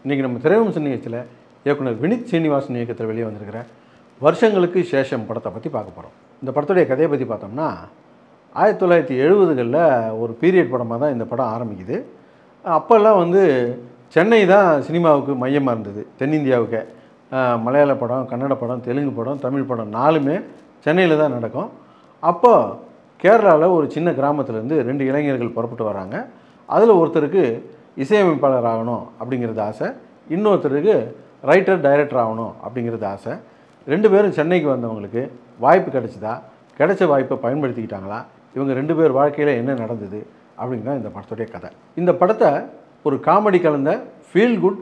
இன்றைக்கி நம்ம திரைவம்ச நிகழ்ச்சியில் இயக்குனர் வினித் சீனிவாசன் இயக்கத்தில் வெளியே வந்திருக்கிற வருஷங்களுக்கு சேஷம் படத்தை பற்றி பார்க்க போகிறோம் இந்த படத்துடைய கதையை பற்றி பார்த்தோம்னா ஆயிரத்தி தொள்ளாயிரத்தி எழுபதுகளில் ஒரு பீரியட் படமாக தான் இந்த படம் ஆரம்பிக்குது அப்போல்லாம் வந்து சென்னை தான் சினிமாவுக்கு மையமாக இருந்தது தென்னிந்தியாவுக்கு அஹ், மலையாள படம் கன்னட படம் தெலுங்கு படம் தமிழ் படம் நாலுமே சென்னையில் தான் நடக்கும் அப்போ கேரளாவில் ஒரு சின்ன கிராமத்துலேருந்து ரெண்டு இளைஞர்கள் புறப்பட்டு வராங்க அதில் ஒருத்தருக்கு இசையமைப்பாளர் ஆகணும் அப்படிங்கிறது ஆசை இன்னொருத்தருக்கு ரைட்டர் டைரக்டர் ஆகணும் அப்படிங்கிறது ஆசை ரெண்டு பேரும் சென்னைக்கு வந்தவங்களுக்கு வாய்ப்பு கிடைச்சதா கிடைச்ச வாய்ப்பை பயன்படுத்திக்கிட்டாங்களா இவங்க ரெண்டு பேர் வாழ்க்கையில் என்ன நடந்தது அப்படிங்கிறது தான் இந்த படத்துடைய கதை இந்த படத்தை ஒரு காமெடி கலந்த ஃபீல் குட்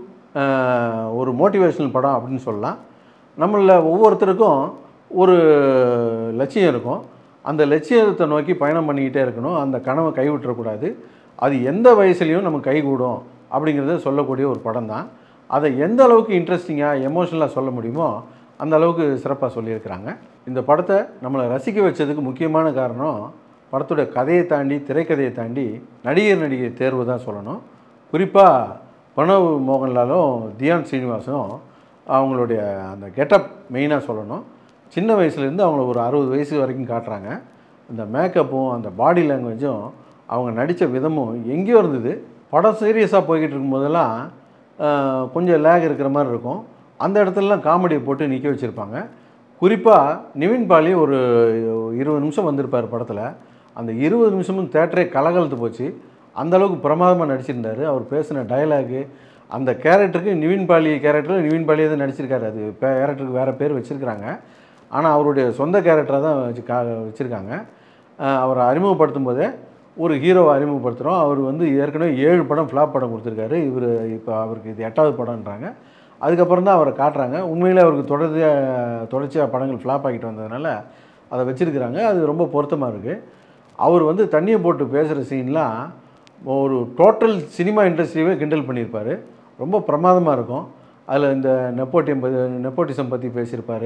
ஒரு மோட்டிவேஷனல் படம் அப்படின்னு சொல்லலாம் நம்மளில் ஒவ்வொருத்தருக்கும் ஒரு லட்சியம் இருக்கும் அந்த லட்சியத்தை நோக்கி பயணம் பண்ணிக்கிட்டே இருக்கணும் அந்த கனவை கைவிட்டுறக்கூடாது அது எந்த வயசுலேயும் நமக்கு கைகூடும் அப்படிங்கிறத சொல்லக்கூடிய ஒரு படம் தான் அதை எந்த அளவுக்கு இன்ட்ரெஸ்டிங்காக எமோஷனலாக சொல்ல முடியுமோ அந்த அளவுக்கு சிறப்பாக சொல்லியிருக்கிறாங்க இந்த படத்தை நம்மளை ரசிக்க வச்சதுக்கு முக்கியமான காரணம் படத்தோட கதையை தாண்டி திரைக்கதையை தாண்டி நடிகர் நடிகை தேர்வு தான் சொல்லணும் குறிப்பாக பிரணவ் மோகன்லாலும் தியான் சீனிவாசனும் அவங்களுடைய அந்த கெட்டப் மெயினாக சொல்லணும் சின்ன வயசுலேருந்து அவங்கள ஒரு அறுபது வயசு வரைக்கும் காட்டுறாங்க அந்த மேக்கப்பும் அந்த பாடி லாங்குவேஜும் அவங்க நடித்த விதமும் எங்கேயோ இருந்தது படம் சீரியஸாக போய்கிட்டு இருக்கும்போதெல்லாம் ஆஹ், கொஞ்சம் லேக் இருக்கிற மாதிரி இருக்கும் அந்த இடத்துலலாம் காமெடியை போட்டு நிற்க வச்சுருப்பாங்க குறிப்பாக நிவின் பாலி ஒரு இருபது நிமிஷம் வந்திருப்பார் படத்தில் அந்த இருபது நிமிஷமும் தேட்டரே கலகலத்து போச்சு அந்த அளவுக்கு பிரமாதமாக நடிச்சிருந்தார் அவர் பேசின டயலாகு அந்த கேரக்டருக்கு நிவின் பாலி கேரக்டரில் நிவின் பாலியே தான் நடிச்சிருக்காரு அது கேரக்டருக்கு வேறு பேர் வச்சுருக்கிறாங்க ஆனால் அவருடைய சொந்த கேரக்டராக தான் வச்சு கா வச்சுருக்காங்க அவரை அறிமுகப்படுத்தும் போதே ஒரு ஹீரோவை அறிமுகப்படுத்துகிறோம் அவர் வந்து ஏற்கனவே ஏழு படம் ஃப்ளாப் படம் கொடுத்துருக்காரு இவர் இப்போ அவருக்கு இது எட்டாவது படம்ன்றாங்க அதுக்கப்புறம் தான் அவரை காட்டுறாங்க உண்மையிலே அவருக்கு தொடர்ச்சியாக தொடர்ச்சியாக படங்கள் ஃப்ளாப் ஆகிட்டு வந்ததுனால அதை வச்சுருக்கிறாங்க அது ரொம்ப பொருத்தமாக இருக்குது அவர் வந்து தண்ணியை போட்டு பேசுகிற சீன்லாம் ஒரு டோட்டல் சினிமா இண்டஸ்ட்ரியவே கிண்டல் பண்ணியிருப்பார் ரொம்ப பிரமாதமாக இருக்கும் அதில் இந்த நெப்போட்டியம் பற்றி நெப்போட்டிசம் பற்றி பேசியிருப்பார்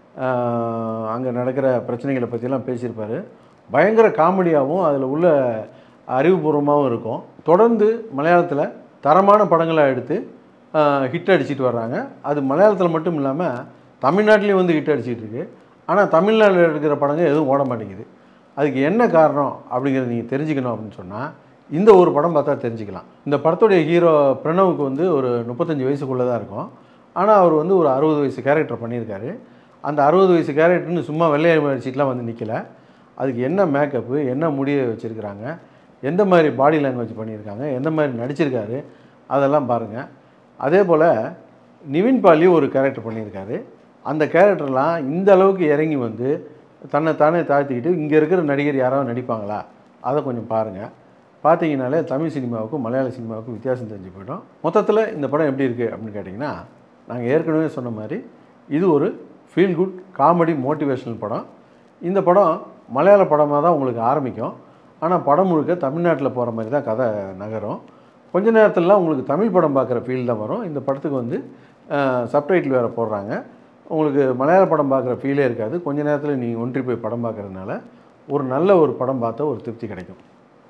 அங்கே நடக்கிற பிரச்சனைகளை பற்றிலாம் பேசியிருப்பார் பயங்கர காமெடியாகவும் அதில் உள்ள அறிவுபூர்வமாகவும் இருக்கும் தொடர்ந்து மலையாளத்தில் தரமான படங்களை எடுத்து ஹிட் அடிச்சிட்டு வர்றாங்க அது மலையாளத்தில் மட்டும் இல்லாமல் தமிழ்நாட்டிலையும் வந்து ஹிட் அடிச்சிட்டு இருக்கு ஆனால் தமிழ்நாட்டில் எடுக்கிற படங்கள் எதுவும் ஓட மாட்டேங்குது அதுக்கு என்ன காரணம் அப்படிங்கிறத நீங்கள் தெரிஞ்சுக்கணும் அப்படின்னு சொன்னால் இந்த ஒரு படம் பார்த்தா தெரிஞ்சுக்கலாம் இந்த படத்துடைய ஹீரோ பிரணவுக்கு வந்து ஒரு முப்பத்தஞ்சு வயசுக்குள்ளே தான் இருக்கும் ஆனால் அவர் வந்து ஒரு அறுபது வயசு கேரக்டர் பண்ணியிருக்காரு அந்த அறுபது வயசு கேரக்டர்னு சும்மா வெள்ளையை அடிச்சிட்டுலாம் வந்து நிற்கல அதுக்கு என்ன மேக்கப்பு என்ன முடியை வச்சுருக்கிறாங்க எந்த மாதிரி பாடி லாங்குவேஜ் பண்ணியிருக்காங்க எந்த மாதிரி நடிச்சிருக்காரு அதெல்லாம் பாருங்கள் அதே போல் நிவின் பாலி ஒரு கேரக்டர் பண்ணியிருக்காரு அந்த கேரக்டர்லாம் இந்த அளவுக்கு இறங்கி வந்து தன்னை தானே தாழ்த்திக்கிட்டு இங்கே இருக்கிற நடிகர் யாராவது நடிப்பாங்களா அதை கொஞ்சம் பாருங்கள் பார்த்தீங்கனாலே தமிழ் சினிமாவுக்கும் மலையாள சினிமாவுக்கும் வித்தியாசம் தெரிஞ்சு போயிடும் மொத்தத்தில் இந்த படம் எப்படி இருக்குது அப்படின்னு கேட்டிங்கன்னா நாங்கள் ஏற்கனவே சொன்ன மாதிரி இது ஒரு ஃபீல் குட் காமெடி மோட்டிவேஷனல் படம் இந்த படம் மலையாள படமாக தான் உங்களுக்கு ஆரம்பிக்கும் ஆனால் படம் முழுக்க தமிழ்நாட்டில் போகிற மாதிரி தான் கதை நகரும் கொஞ்ச நேரத்துலலாம் உங்களுக்கு தமிழ் படம் பார்க்குற ஃபீல் தான் வரும் இந்த படத்துக்கு வந்து சப்டைட்டில் வேறு போடுறாங்க உங்களுக்கு மலையாள படம் பார்க்குற ஃபீலே இருக்காது கொஞ்ச நேரத்தில் நீங்கள் ஒன்றி போய் படம் பார்க்குறதுனால ஒரு நல்ல ஒரு படம் பார்த்த ஒரு திருப்தி கிடைக்கும்